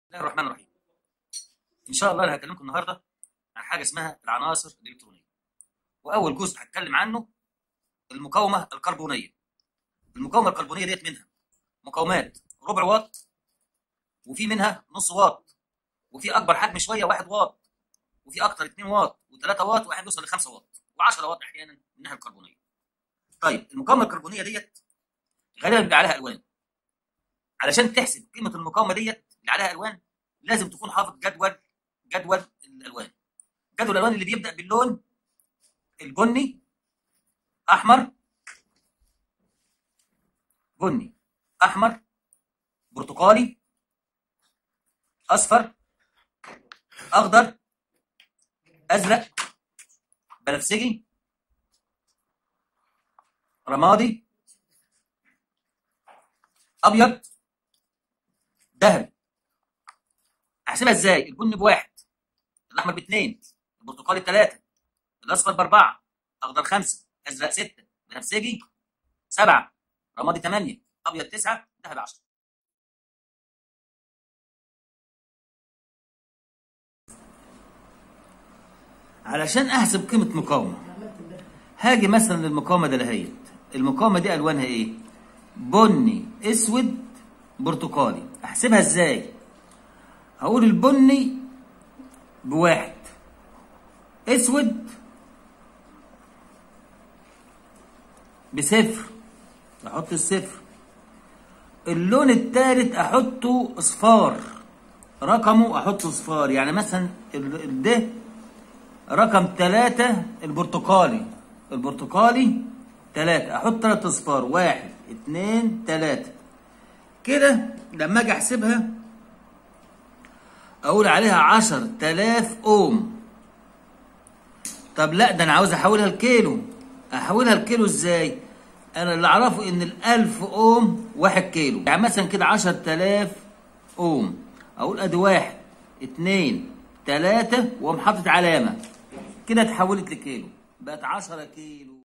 الله الرحمن الرحيم ان شاء الله انا هكلمكم النهارده عن حاجه اسمها العناصر الالكترونيه واول جزء هتكلم عنه المقاومه الكربونيه المقاومه الكربونيه ديت منها مقاومات ربع واط وفي منها نص واط وفي اكبر حجم شويه 1 واط وفي اكتر 2 واط و3 واط واحد بيوصل ل 5 واط و10 واط احيانا من الناحيه الكربونيه طيب المقاومه الكربونيه ديت غالبا بيبقى عليها الوان علشان تحسب قيمه المقاومه ديت اللي عليها الوان لازم تكون حافظ جدول جدول الالوان جدول الالوان اللي بيبدا باللون البني احمر بني احمر برتقالي اصفر اخضر ازرق بنفسجي رمادي ابيض ذهبي احسبها ازاي البني بواحد الاحمر باثنين البرتقالي بثلاثه الاصفر باربعه اخضر خمسه ازرق سته بنفسجي سبعه رمادي ثمانيه ابيض تسعه ذهبي 10 علشان احسب قيمه مقاومه هاجي مثلا للمقاومه دلهيت المقاومه دي الوانها ايه بني اسود برتقالي احسبها ازاي هقول البني بواحد اسود بصفر احط الصفر اللون الثالث احطه اصفار رقمه احطه اصفار يعني مثلا ال- ده رقم ثلاثة البرتقالي البرتقالي ثلاثة احط ثلاث اصفار واحد اتنين ثلاثة كده لما اجي احسبها اقول عليها عشر تلاف اوم طب لا ده انا عاوز احولها لكيلو احولها لكيلو ازاي انا اللي اعرفه ان الالف اوم واحد كيلو يعني مثلا كده عشر تلاف اوم اقول ادي واحد اتنين تلاتة واقوم حاطط علامة كده اتحولت لكيلو بقت عشرة كيلو